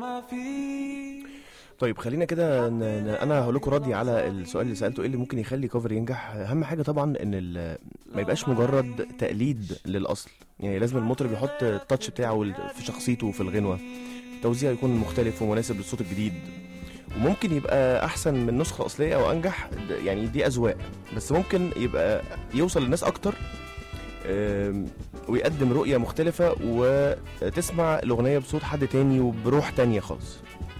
ما في طيب خلينا كده ن... ن... انا هقول لكم ردي على السؤال اللي سالته ايه اللي ممكن يخلي كفر ينجح اهم حاجه طبعا ان ال... ما يبقاش مجرد تقليد للاصل يعني لازم المطرب يحط التاتش بتاعه وال- في شخصيته وفي الغنوه التوزيع يكون مختلف ومناسب للصوت الجديد وممكن يبقى احسن من النسخه الاصليه او انجح د- يعني دي اذواق بس ممكن يبقى يوصل للناس اكتر آم، ويقدم رؤيه مختلفه وتسمع الاغنيه بصوت حد تاني وبروح تانية خالص